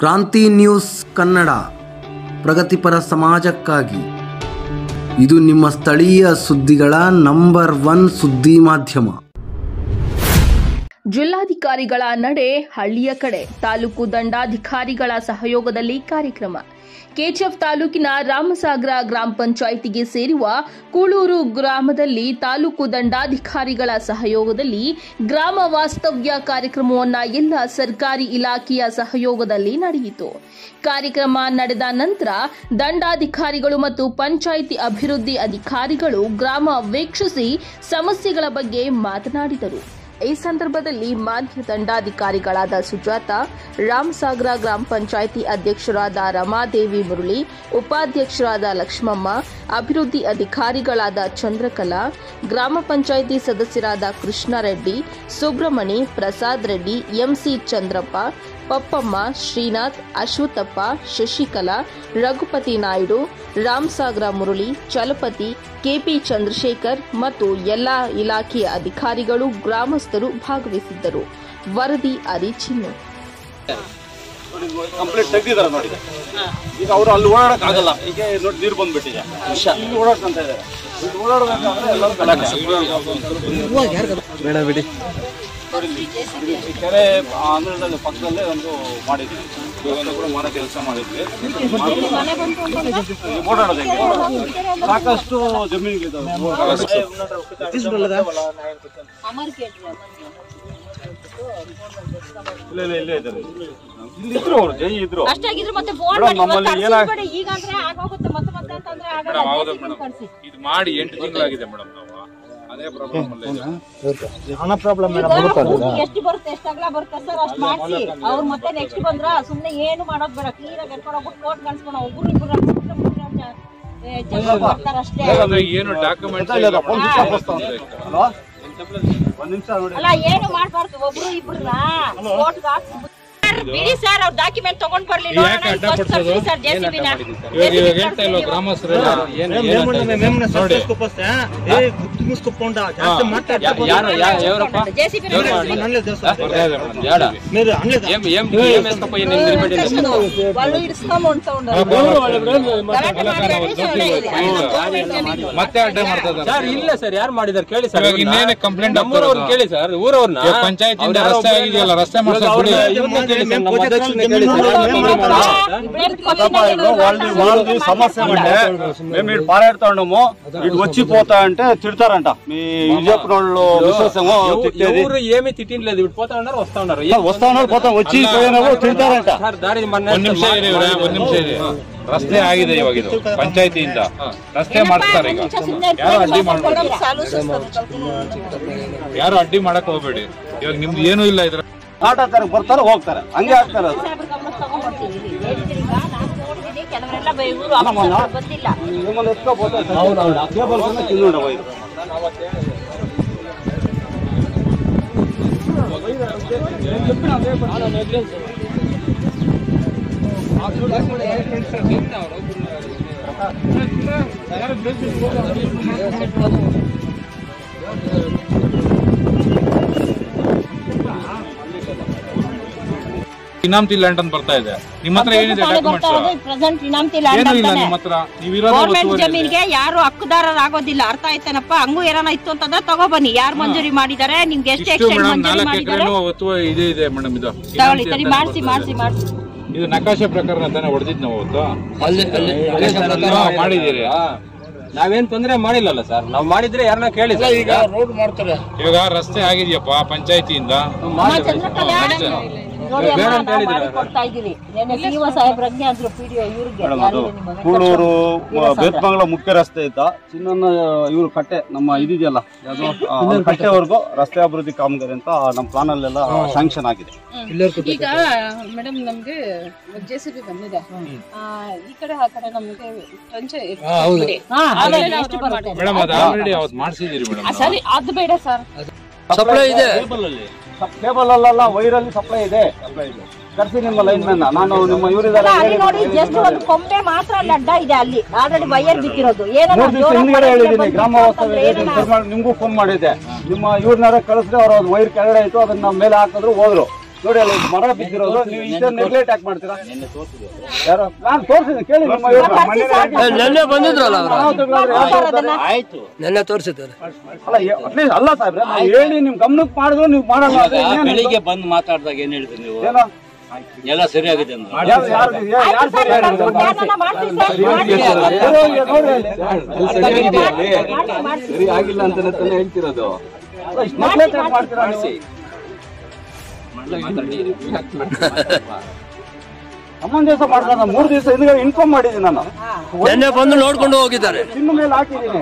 ಕ್ರಾಂತಿ ನ್ಯೂಸ್ ಕನ್ನಡ ಪ್ರಗತಿಪರ ಸಮಾಜಕ್ಕಾಗಿ ಇದು ನಿಮ್ಮ ಸ್ಥಳೀಯ ಸುದ್ದಿಗಳ ನಂಬರ್ ಒನ್ ಸುದ್ದಿ ಮಾಧ್ಯಮ ಜಿಲ್ಲಾಧಿಕಾರಿಗಳ ನಡೆ ಹಳ್ಳಿಯ ಕಡೆ ತಾಲೂಕು ದಂಡಾಧಿಕಾರಿಗಳ ಸಹಯೋಗದಲ್ಲಿ ಕಾರ್ಯಕ್ರಮ ಕೆಜಿಎಫ್ ತಾಲೂಕಿನ ರಾಮಸಾಗರ ಗ್ರಾಮ ಪಂಚಾಯಿತಿಗೆ ಸೇರುವ ಕೂಳೂರು ಗ್ರಾಮದಲ್ಲಿ ತಾಲೂಕು ದಂಡಾಧಿಕಾರಿಗಳ ಸಹಯೋಗದಲ್ಲಿ ಗ್ರಾಮ ವಾಸ್ತವ್ಯ ಕಾರ್ಯಕ್ರಮವನ್ನು ಎಲ್ಲ ಸರ್ಕಾರಿ ಇಲಾಖೆಯ ಸಹಯೋಗದಲ್ಲಿ ನಡೆಯಿತು ಕಾರ್ಯಕ್ರಮ ನಡೆದ ನಂತರ ದಂಡಾಧಿಕಾರಿಗಳು ಮತ್ತು ಪಂಚಾಯಿತಿ ಅಭಿವೃದ್ಧಿ ಅಧಿಕಾರಿಗಳು ಗ್ರಾಮ ವೀಕ್ಷಿಸಿ ಸಮಸ್ಯೆಗಳ ಬಗ್ಗೆ ಮಾತನಾಡಿದರು ಈ ಸಂದರ್ಭದಲ್ಲಿ ಮಾನ್ಯ ದಂಡಾಧಿಕಾರಿಗಳಾದ ಸುಜಾತ ರಾಮಸಾಗರ ಗ್ರಾಮ ಪಂಚಾಯಿತಿ ಅಧ್ಯಕ್ಷರಾದ ರಮಾದೇವಿ ಮುರಳಿ ಉಪಾಧ್ಯಕ್ಷರಾದ ಲಕ್ಷ್ಮಮ್ಮ ಅಭಿವೃದ್ಧಿ ಅಧಿಕಾರಿಗಳಾದ ಚಂದ್ರಕಲಾ ಗ್ರಾಮ ಪಂಚಾಯಿತಿ ಸದಸ್ಯರಾದ ಕೃಷ್ಣಾರೆಡ್ಡಿ ಸುಬ್ರಮಣಿ ಪ್ರಸಾದ್ ರೆಡ್ಡಿ ಎಂಸಿ ಚಂದ್ರಪ್ಪ ಪಪ್ಪಮ್ಮ ಶ್ರೀನಾಥ್ ಅಶ್ವತ್ಥಪ್ಪ ಶಶಿಕಲಾ ರಘುಪತಿ ನಾಯ್ಡು ರಾಮಸಾಗರ ಮುರಳಿ ಚಲಪತಿ ಕೆಪಿ ಚಂದ್ರಶೇಖರ್ ಮತ್ತು ಎಲ್ಲಾ ಇಲಾಖೆಯ ಅಧಿಕಾರಿಗಳು ಗ್ರಾಮಸ್ಥರು ಭಾಗವಹಿಸಿದ್ದರು ವರದಿ ಅರಿಚಿನ್ನು ಕಂಪ್ಲೀಟ್ ತೆಗ್ದಿದ್ದಾರೆ ನೋಡಿ ಈಗ ಅವರು ಅಲ್ಲಿ ಓಡಾಡಕ್ ಆಗಲ್ಲ ಈಗ ನೋಡಿ ನೀರು ಬಂದ್ಬಿಟ್ಟಿದೆ ಇಲ್ಲಿ ಓಡಾಡ್ಕೊಂತ ಇದ್ದಾರೆ ಇಲ್ಲಿ ಓಡಾಡ್ಬೇಕಾದ್ರೆ ಎಲ್ಲರೂ ಗಲಾಟೆ ಬೇಡ ಬಿಡಿ ನೋಡಿ ಇಲ್ಲಿ. ಈ ಕೆರೆ ಅಂಗಳದಲ್ಲಿ ಪಕ್ಕದಲ್ಲೇ ಒಂದು ಮಾಡಿದ್ವಿ ವ್ಯವಸ್ಥೆ ಕೂಡ ಮಾಡೋ ಕೆಲಸ ಮಾಡಿದ್ವಿ ಓಡಾಡೋದು ಹೆಂಗೆ? ಸಾಕಷ್ಟು ಜಮೀನುಗಳಿದ್ದಾವೆ ಇಲ್ಲ ಇಲ್ಲ ಇಲ್ಲೇ ಇದ್ದಾರೆ ಇಲ್ಲಿ ಇದ್ರು ಅವರು ಜೈ ಇದ್ರು ಅಷ್ಟಾಗಿದ್ರೆ ಮತ್ತೆ ಫೋನ್ ಮೇಡಮ್, ನಮ್ಮಲ್ಲಿ ಏನಾಗ್- ಮಾಡಿ ಈಗ ಅಂದ್ರೆ ಆಗೋಗುತ್ತೆ ಮತ್ತೆ ಮತ್ತೆ ಅಂತಂದ್ರೆ ಆಗಲ್ಲ ಕಳ್ಸಿ. ಇದು ಮಾಡಿ ಎಂಟು ತಿಂಗಳಾಗಿದೆ ಮೇಡಮ್ ನಾವು ಅದೇ ಪ್ರಾಬ್ಲಮ್ ಅಲ್ಲೇ ಇದೆ. ಈಗ ಎಷ್ಟು ಬರುತ್ತೆ ಎಷ್ಟು ಅಗಲ ಬರುತ್ತೆ ಸರ್ ಅಷ್ಟು ಮಾಡಿಸಿ ಅವ್ರು ಮತ್ತೆ ನೆಕ್ಸ್ಟ್ ಬಂದ್ರ ಸುಮ್ನೆ ಏನು ಮಾಡೋದ್ ಬೇಡ ಕ್ಲೀನ್ ಆಗಿ ಎತ್ಕೊಂಡು ಹೋಗ್ಬಿಟ್ಟು ಕೋರ್ಟ್ ಕಾಣಿಸ್ಕೊಂಡು ಒಬ್ರು ಇಬ್ರು ಅನ್ಸ್ಬಿಟ್ರೆ ಮೂರ್ ಜನ ಜ- ಏ, ಜನ ಬರ್ತಾರೆ ಅಷ್ಟೇ ಅಂದ್ರೆ ಏನು ಡಾಕ್ಯುಮೆಂಟ್ಸ್ ಇಲ್ಲ, ಇಲ್ಲ, ಫೋನ್ ಸ್ವಿಚ್ ಆಫ್ ಬರ್ತಾ ಉಂಟು. ಹಲೋ? ಒಂದ್ ನಿಮಿಷ ನೋಡಿ ಅಲ್ಲ ಏನು ಮಾಡ್ಬಾರ್ದು ಒಬ್ರು ಇಬ್ರನ್ನ ಕೋರ್ಟ್ ಹಾಕ್ಸ್ಬಿಟ್ಟು ಸರ್, ಬಿಡಿ ಸರ್ ಅವ್ರ ಡಾಕ್ಯುಮೆಂಟ್ ತಗೊಂಡ್ ಬರ್ಲಿ ನೋಡೋಣ ಯಾಕೆ ಅಡ್ಡ first ಪಡ್ಸೋದು? ಕಳ್ಸಿ ಸರ್ ಏನ್ JCB ನ. ಇವಾಗ ಇವಾಗ ಹೇಳ್ತಾ ಇಲ್ವಾ ಗ್ರಾಮಸ್ಥರೆಲ್ಲ ಏನು ಏನು ಅಂತ ಇದೆ? ನೋಡಿ ಯಾರು ಯಾರಪ್ಪ JCB ನ ಬರ್ತಾ ಇದೆ ಮೇಡಮ್ ಯಾಡ ಏಂ ಏಂ ಏಂ ಎಸ್ಕಪ್ಪ ಏನು ನಿಲ್ಬೇಡಿ ಒಳ್ಳೆ ಇಡ್ಸ್ಕೊಂಡ್ sound ಅದು. ಗಲಾಟೆ ಮಾಡ್ಬೇಡಿ, ಸುಮ್ನೆ ಇರಿ. ಮತ್ತೆ ಅಡ್ಡ ಮಾಡ್ತಾ ಇದ್ದಾರೆ ಸರ್ ಇಲ್ಲ ಸರ್ ಯಾರು ಮಾಡಿದಾರೆ ಕೇಳಿ ಸರ್ ಇವಾಗ ಇನ್ನೇನು ಕಂಪ್ಲೇಂಟ್ ನಮ್ಮೂರವ್ರನ್ನ ಕೇಳಿ ಸರ್ ಊರವ್ರನ್ನ ಪಂಚಾಯತಿಂದ ರಸ್ತೆ ಆಗಿದೆಯಲ್ಲ ರಸ್ತೆ ಮಾಡ್ಸಕ್ ಬಿಡಿ ಇವ್ರನ್ನ ಕೇಳಿ ಸರ್ ನಮ್ಮ ಅಧ್ಯಕ್ಷರನ್ನ ಕೇಳಿ ಸರ್ తప్ప ఇప్పుడు వాళ్ళు వాళ్ళది సమస్య అంటే మేము ఇటు పారాడుతున్నాము ఇటు వచ్చిపోతా అంటే తిడతారంట మీ ఇది చెప్పిన వాళ్ళు మిస్సెస్ ఏమో తిట్టేది ఎవరు ఏమీ తిట్టిండలేదు ఇప్పుడు పోతా ఉన్నారు వస్తా ఉన్నారు వస్తా ఉన్నారు పోతా వచ్చి పోయినాము తిడతారంట ಸರ್ ದಾರಿ ಮೊನ್ನೆ ಒಂದ್ ನಿಮಿಷ ಇರಿ ಇವ್ರೆ, ಒಂದ್ ನಿಮಿಷ ಇರಿ ರಸ್ತೆ ಆಗಿದೆ ಇವಾಗ ಇದು ಪಂಚಾಯತಿಯಿಂದ ರಸ್ತೆ ಮಾಡ್ತಾರೆ ಈಗ ಯಾರು ಅಡ್ಡಿ ಮಾಡ್ಬೇಡಿ ಯಾರು ಅಡ್ಡಿ ಮಾಡಕ್ ಹೋಗ್ಬೇಡಿ ಇವಾಗ ನಿಮ್ದು ಏನೂ ಇಲ್ಲ ಇದ್ರ ಆಟ ಆಡ್ತಾರೆ ಬರ್ತಾರೆ ಹೋಗ್ತಾರೆ ಹಂಗೆ ಆಗ್ತಾರೆ ಅದು ಸಾಹೇಬ್ರ ಗಮನಕ್ಕೆ ತಗೊಂಡ್ಬರ್ತೀವಿ. ಹೇಳ್ತೀನಿ ಈಗ, ನಾನು ನೋಡಿದ್ದೀನಿ, ಕೆಲವರೆಲ್ಲ ಬೈ- ಇವ್ರು ಆಫೀಸರ್ಗಳು ಬಂದಿಲ್ಲ ನಿಮ್ಮನ್ನ ಎತ್ಕೋಬೋದು ಕೇಬಲ್ ತಿನ್ನೋಣ ಇದು ಇನಾಮ್ತಿ ಲ್ಯಾಂಡ್ ಅಂತ ಬರ್ತಾ ಇದೆ ನಿಮ್ಮ ಹತ್ರ ಏನಿದೆ ಡಾಕ್ಯುಮೆಂಟ್ಸ್ ಪ್ರೆಸೆಂಟ್ ಇನಾಮ್ತಿ ಏನು ಇಲ್ಲ ನಿಮ್ಮ ಹತ್ರ ನೀವಿರೋದು ಗೌರ್ಮೆಂಟ್ ಒತ್ತುವರಿ ಇದೆ. ಜಮೀನ್ಗೆ ಯಾರು ಹಕ್ಕುದಾರರಾಗೋದಿಲ್ಲ ಅರ್ಥ ಆಯ್ತೇನಪ್ಪ ಹಂಗೂ ಏನಾನ ಇತ್ತು ಅಂತಂದ್ರೆ ತಗೊಬನ್ನಿ ಯಾರು ಮಂಜೂರಿ ಮಾಡಿದ್ದಾರೆ ನಿಮ್ಗೆ ಎಷ್ಟು ಇಷ್ಟು ಎಕ್ಸ್ಟೆಂಡ್ ಮೇಡಮ್ ಮಂಜೂರಿ ನಾಲ್ಕು ಮಾಡಿದ್ದಾರೆ ಎಕರೆನೂ ಒತ್ತುವ ಇದು ಇದೆ ಮೇಡಮ್ ಇದು ತಗೊಳ್ಳಿ ಇನಾಮ್ತಿ ಸರಿ ಅಂತ ಮಾಡಿಸಿ ಮಾಡಿಸಿ ಮಾಡಿಸಿ ಇದು ನಕಾಶೆ ಪ್ರಕಾರ ತಾನೇ ಹೊಡೆದಿದ್ ನಾವು ಅವತ್ತು ಅಲ್ಲಿ ಅಲ್ಲಿ ಹಾ, ಮಾಡಿದ್ದೀರಿ ನಾವೇನ್ ತೊಂದ್ರೆ ಮಾಡಿಲ್ಲಲ್ಲ ಸರ್ ನಾವ್ ಮಾಡಿದ್ರೆ ಯಾರನ್ನ ಕೇಳಿ ಸರ್ ಈಗ ಇವಾಗ ರಸ್ತೆ ಆಗಿದೆಯಪ್ಪ ಪಂಚಾಯತಿಯಿಂದ ನೋಡಿ ಅಮ್ಮ, ಬೇಡ ಅಂತ ನಾವು ಹೇಳಿದ್ರು. ಮಾಡಿ ಕೊಡ್ತಾ ಇದೀವಿ ನೆನ್ನೆ ಸಿಇಒ ಸಾಹೇಬ್ರಂಗೆ ಅಂದ್ರು ಪಿಡಿಒ ಇವ್ರಿಗೆ ಮೇಡಮ್ ಅದು ಯಾರಿಗೆ ನಿಮ್ಮ ಕೂಳೂರು ವೆಂಕಟೇಶ್ವರ. ಬೇತ್ಮಂಗಲ ಮುಖ್ಯ ರಸ್ತೆ ಇದ್ದ ಚಿನ್ನನ್ನ ಇವ್ರು ಕಟ್ಟೆ ನಮ್ಮ ಇದಿದೆಯಲ್ಲ ಯಾವುದು ಆ, ಅವ್ರ ಕಟ್ಟೆವರೆಗೂ ರಸ್ತೆ ಅಭಿವೃದ್ಧಿ ಕಾಮಗಾರಿ ಅಂತ ನಮ್ಮ ಪ್ಲಾನ್ ಅಲ್ಲೆಲ್ಲ ಶಾಂಕ್ಷನ್ ಆಗಿದೆ ಈಗ ಮೇಡಮ್ ನಮ್ಗೆ ಜೆ ಸಿ ಬಿ ಬಂದಿದೆ ಆ, ಈ ಕಡೆ ಆ ಕಡೆ ನಮ್ಗೆ ಟ್ರಂಚ್ ಬಿಡಿ. ಹಾ, ಅದೇ ಆಮೇಲೆ ಎಷ್ಟು ಅವ್ರು ಬರುತ್ತೆ? ಮೇಡಮ್ ಅದು ಆಲ್ರೆಡಿ ಅವತ್ತು ಮಾಡಿಸಿದಿರಿ ಆ, ಮೇಡಮ್ ಸರಿ ಅದು ಬೇಡ ಸರ್ ಸಪ್ಲೈ ಇದೆ ಕೇಬಲ್ ಅಲ್ಲ ವೈರಲ್ಲಿ ಸಪ್ಲೈ ಇದೆ ಕರ್ಸಿ ನಿಮ್ಮ ಲೈನ್ ಮ್ಯಾನ್ ನಾನು ನಿಮ್ಮ ಇವರಿದ್ದಾರೆ ಅಲ್ಲ, ಅಲ್ಲಿ ನೋಡಿ ಜಸ್ಟ್ ಒಂದು ಕೊಂಬೆ ಮಾತ್ರ ಅಲ್ಲಿ ಅಡ್ಡ ಇದೆ ಅಲ್ಲಿ ಆಲ್ರೆಡಿ ವೈರ್ ಬಿಟ್ಟಿರೋದು ಏನೋ ಮೂರು ದಿವಸ ಹಿಂದ್ಗಡೆ ಹೇಳಿದ್ದೀನಿ ಗ್ರಾಮ ವಾಸ್ತವ್ಯ ನಿಮ್ಗೂ ಫೋನ್ ಮಾಡಿದ್ದೆ ನಿಮ್ಮ ಇವ್ರನ್ನಾರ ಕಳಿಸಿದ್ರೆ ಅವ್ರ ವೈರ್ ಕೆಳಗಡೆ ಇತ್ತು ಅದನ್ನ ಮೇಲೆ ಹಾಕಿದ್ರು ಹೋದ್ರು ನೋಡಿ ಅಲ್ಲಿ ಒಂದು ಮರ ಬಿದ್ದಿರೋದು ನೀವು ಇಷ್ಟ ನೆಗ್ಲೆಕ್ಟ್ ಯಾಕೆ ಮಾಡ್ತೀರಾ ಯಾರು ನಾನು ತೋರಿಸಿದ್ದೀನಿ ಕೇಳಿ ನಿಮ್ಮ ಇವ್ರನ್ನ. ನೆನ್ನೆ ಬಂದಿದ್ರಲ್ಲ ಅವರು ನಾವು ತಗೊಳ್ಳೋದ್ರೆ ಯಾರು ತಗೊಳ್ತಾರೆ? ನೆನ್ನೆ ತೋರಿಸಿದ್ದಾರೆ ಅಲ್ಲ ಅಟ್ಲೀಸ್ಟ್ ಅಲ್ಲ ಸಾಹೇಬ್ರೆ ನಾವು ಹೇಳಿ ನಿಮ್ ಗಮನಕ್ಕೆ ಮಾಡಿದ್ರು ನೀವು ಮಾಡಲ್ಲ ಅಂದ್ರೆ ಇನ್ನೇನು? ಬೆಳಿಗ್ಗೆ ಬಂದು ಮಾತಾಡಿದಾಗ ಏನ್ ಹೇಳಿದ್ರಿ ನೀವು ಏನೋ ಎಲ್ಲ ಸರಿಯಾಗಿದೆ ಅಂದ್ರೆ ಯಾರು ಯಾರು ಯಾರು ಯಾರು ಸರಿ ಹೇಳಿದ್ರು? ಜ್ಞಾನನ ಮಾಡ್ತೀವಿ ಸರ್, ಮಾಡ್ತೀವಿ. ಇರೋರಿಗೆ ನೋಡ್ರಿ ಅಲ್ಲಿ. ಸರಿ ಆಗಿಲ್ಲ ಅಂತಾನೆ ತಾನೇ ಹೇಳ್ತಿರೋದು ಅಲ್ಲ, ಇಷ್ಟ್ neglect ಯಾಕ್ ಮಾಡ್ತೀರಾ ನೀವು? ಸಮಂಜಸ ಮಾಡ್ತಾರೆ ಮೂರು ದಿವಸ ಹಿಂದ್ಗಡೆ ಇನ್ಫಾರ್ಮ್ ಮಾಡಿದ್ದೀನಿ ನಾನು ನೆನ್ನೆ ಬಂದು ನೋಡ್ಕೊಂಡು ಹೋಗಿದ್ದಾರೆ ಇನ್ನು ಮೇಲೆ ಹಾಕಿದ್ದೀನಿ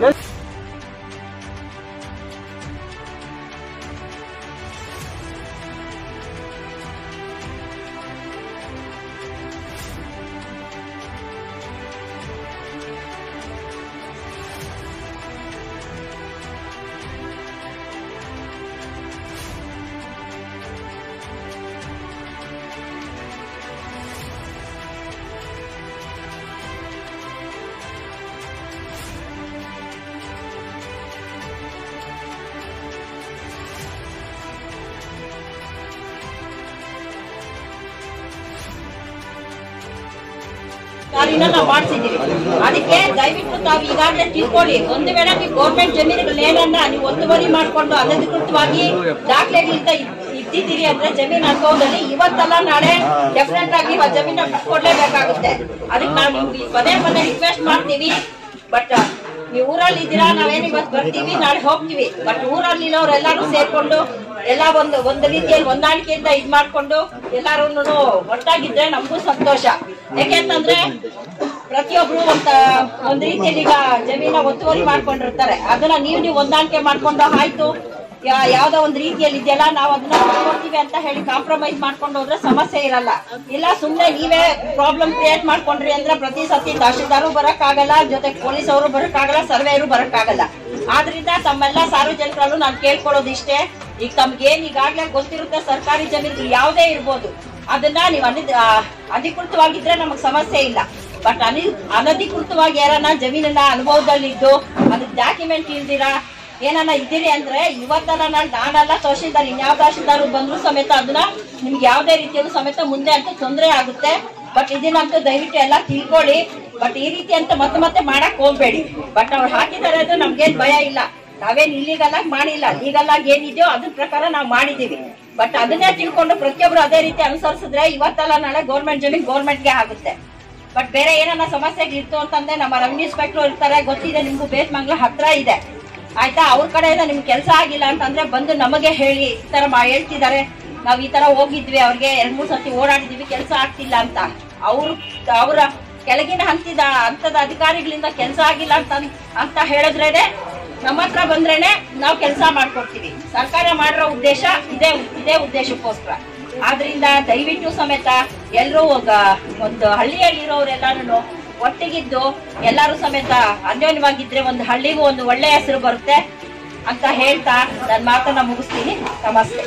ಕಾರಿನ ನಾವು ಮಾಡ್ಸಿದ್ದೀವಿ ಅದಕ್ಕೆ ದಯವಿಟ್ಟು ತಾವು ಈಗಾಗಲೇ ತಿಳ್ಕೊಳ್ಳಿ ಒಂದು ವೇಳೆ ನೀವು ಗೌರ್ಮೆಂಟ್ ಜಮೀನುಗಳು ಏನನ್ನ ನೀವು ಒತ್ತುವರಿ ಮಾಡಿಕೊಂಡು ಅನಧಿಕೃತವಾಗಿ ದಾಖಲೆಗಳಿಂದ ಇದ್ದಿದ್ದೀರಿ ಅಂದ್ರೆ ಜಮೀನು ಅನುಭವದಲ್ಲಿ ಇವತ್ತಲ್ಲ ನಾಳೆ ಡೆಫಿನೆಟ್ ಆಗಿ ಆ ಜಮೀನ ಬಿಟ್ಕೊಡ್ಲೇಬೇಕಾಗುತ್ತೆ ಅದಕ್ಕೆ ನಾವು ನಿಮ್ಗೆ ಪದೇ ಪದೇ ರಿಕ್ವೆಸ್ಟ್ ಮಾಡ್ತೀವಿ ಬಟ್ ನೀವು ಊರಲ್ಲಿ ಇದ್ದೀರಾ ನಾವೇನು ಇವತ್ತು ಬರ್ತೀವಿ ನಾಳೆ ಹೋಗ್ತೀವಿ ಬಟ್ ಊರಲ್ಲಿ ಎಲ್ಲರೂ ಸೇರ್ಕೊಂಡು ಎಲ್ಲ ಒಂದು ಒಂದು ರೀತಿಯಲ್ಲಿ ಹೊಂದಾಣಿಕೆಯಿಂದ ಇದ್ ಮಾಡ್ಕೊಂಡು ಎಲ್ಲಾರು ಒಟ್ಟಾಗಿದ್ರೆ ನಮಗೂ ಸಂತೋಷ ಯಾಕೆಂತಂದ್ರೆ ಪ್ರತಿಯೊಬ್ರು ಒಂದ ಒಂದ್ ರೀತಿಯಲ್ಲಿ ಈಗ ಜಮೀನ ಒತ್ತುವರಿ ಮಾಡ್ಕೊಂಡಿರ್ತಾರೆ ಅದನ್ನ ನೀವು ನೀವು ಹೊಂದಾಣಿಕೆ ಮಾಡ್ಕೊಂಡು ಆಯ್ತು ಯಾ- ಯಾವ್ದೋ ಒಂದ್ ರೀತಿಯಲ್ಲಿ ಇದೆಯಲ್ಲ ನಾವು ಅದನ್ನ ಮಾಡ್ಕೊಡ್ತೀವಿ ಅಂತ ಹೇಳಿ ಕಾಂಪ್ರಮೈಸ್ ಮಾಡ್ಕೊಂಡು ಹೋದ್ರೆ ಸಮಸ್ಯೆ ಇರಲ್ಲ ಇಲ್ಲ ಸುಮ್ನೆ ನೀವೇ ಪ್ರಾಬ್ಲಮ್ ಕ್ರಿಯೇಟ್ ಮಾಡ್ಕೊಂಡ್ರಿ ಅಂದ್ರೆ ಪ್ರತಿ ಸತಿ ತಹಶೀಲ್ದಾರು ಬರಕ್ಕಾಗಲ್ಲ ಜೊತೆಗೆ ಪೊಲೀಸ್ ಅವರು ಬರಕ್ಕಾಗಲ್ಲ ಸರ್ವೇರು ಬರಕ್ಕಾಗಲ್ಲ ಆದ್ರಿಂದ ತಮ್ಮೆಲ್ಲ ಸಾರ್ವಜನಿಕರಲ್ಲೂ ನಾನು ಕೇಳ್ಕೊಳ್ಳೋದು ಇಷ್ಟೇ ಈಗ ತಮ್ಗೇನ್ ಈಗಾಗ್ಲೇ ಗೊತ್ತಿರುತ್ತೆ ಸರ್ಕಾರಿ ಜಮೀನುಗಳು ಯಾವುದೇ ಇರ್ಬೋದು ಅದನ್ನ ನೀವು ಅನಿ ಆ, ಅಧಿಕೃತವಾಗಿದ್ರೆ ನಮಗ್ ಸಮಸ್ಯೆ ಇಲ್ಲ ಬಟ್ ಅನಿ ಅನಧಿಕೃತವಾಗಿ ಯಾರನ್ನ ಜಮೀನನ್ನ ಅನುಭವದಲ್ಲಿದ್ದು ಅದಕ್ಕೆ ಡಾಕ್ಯುಮೆಂಟ್ ಇಲ್ದಿರಾ ಏನನ್ನ ಇದ್ದೀರಿ ಅಂದ್ರೆ ಇವತ್ತಲ್ಲ ನಾಳೆ ನಾನಲ್ಲ ತಹಶೀಲ್ದಾರ್ ಇನ್ಯಾವ ತಹಶೀಲ್ದಾರ್ ಬಂದ್ರು ಸಮೇತ ಅದನ್ನ ನಿಮ್ಗೆ ಯಾವ್ದೇ ರೀತಿಯಲ್ಲೂ ಸಮೇತ ಮುಂದೆ ಅಂತ ತೊಂದರೆ ಆಗುತ್ತೆ ಬಟ್ ಇದನ್ನಂತೂ ದಯವಿಟ್ಟು ಎಲ್ಲ ತಿಳ್ಕೊಳ್ಳಿ ಬಟ್ ಈ ರೀತಿ ಅಂತ ಮತ್ತೆ ಮತ್ತೆ ಮಾಡಕ್ ಹೋಗ್ಬೇಡಿ ಬಟ್ ಅವ್ರು ಹಾಕಿದಾರೆ ಅದು ನಮ್ಗೇನ್ ಭಯ ಇಲ್ಲ ನಾವೇನ್ ಇಲ್ಲಿಗಲ್ಲ ಮಾಡಿಲ್ಲ ಲೀಗಲ್ ಆಗಿ ಏನಿದೆಯೋ ಅದ್ರ ಪ್ರಕಾರ ನಾವು ಮಾಡಿದೀವಿ ಬಟ್ ಅದನ್ನೇ ತಿಳ್ಕೊಂಡು ಪ್ರತಿಯೊಬ್ರು ಅದೇ ರೀತಿ ಅನುಸರಿಸಿದ್ರೆ ಇವತ್ತಲ್ಲ ನಾಳೆ ಗೌರ್ಮೆಂಟ್ ಜಮೀನ್ ಗೌರ್ಮೆಂಟ್ಗೆ ಆಗುತ್ತೆ ಬಟ್ ಬೇರೆ ಏನನ್ನ ಸಮಸ್ಯೆಗಳು ಇತ್ತು ಅಂತಂದ್ರೆ ನಮ್ಮ ರೆವಿನ್ಯೂ ಇನ್ಸ್ಪೆಕ್ಟರ್ ಇರ್ತಾರೆ ಗೊತ್ತಿದೆ ನಿಮ್ಗೂ ಬೇಸ್ ಮಂಗ್ಲ ಹತ್ರ ಇದೆ ಆಯ್ತಾ ಅವ್ರ ಕಡೆಯಿಂದ ನಿಮ್ಗೆ ಕೆಲಸ ಆಗಿಲ್ಲ ಅಂತಂದ್ರೆ ಬಂದು ನಮಗೆ ಹೇಳಿ ಈ ತರ ಮಾ ಹೇಳ್ತಿದ್ದಾರೆ ನಾವ್ ಈ ತರ ಹೋಗಿದ್ವಿ ಅವ್ರಿಗೆ ಎರಡ್ ಮೂರ್ ಸತಿ ಓಡಾಡಿದ್ವಿ ಕೆಲಸ ಆಗ್ತಿಲ್ಲ ಅಂತ ಅವ್ರು ಅವರ ಕೆಳಗಿನ ಹಂತದ ಹಂತದ ಅಧಿಕಾರಿಗಳಿಂದ ಕೆಲಸ ಆಗಿಲ್ಲ ಅಂತ ಅಂತ ಹೇಳಿದ್ರೇನೆ ನಮ್ಮ ಹತ್ರ ಬಂದ್ರೇನೆ ನಾವು ಕೆಲಸ ಮಾಡ್ಕೊಡ್ತೀವಿ ಸರ್ಕಾರ ಮಾಡಿರೋ ಉದ್ದೇಶ ಇದೇ ಇದೇ ಉದ್ದೇಶಕ್ಕೋಸ್ಕರ ಆದ್ರಿಂದ ದಯವಿಟ್ಟು ಸಮೇತ ಎಲ್ಲರೂ ಒಂದು ಹಳ್ಳಿಯಲ್ಲಿರೋರೆಲ್ಲಾರು ಒಟ್ಟಿಗಿದ್ದು ಎಲ್ಲರೂ ಸಮೇತ ಅನ್ಯೋನ್ಯವಾಗಿದ್ರೆ ಒಂದು ಹಳ್ಳಿಗೂ ಒಂದು ಒಳ್ಳೆಯ ಹೆಸರು ಬರುತ್ತೆ ಅಂತ ಹೇಳ್ತಾ ನನ್ನ ಮಾತನ್ನ ಮುಗಿಸ್ತೀನಿ ನಮಸ್ತೆ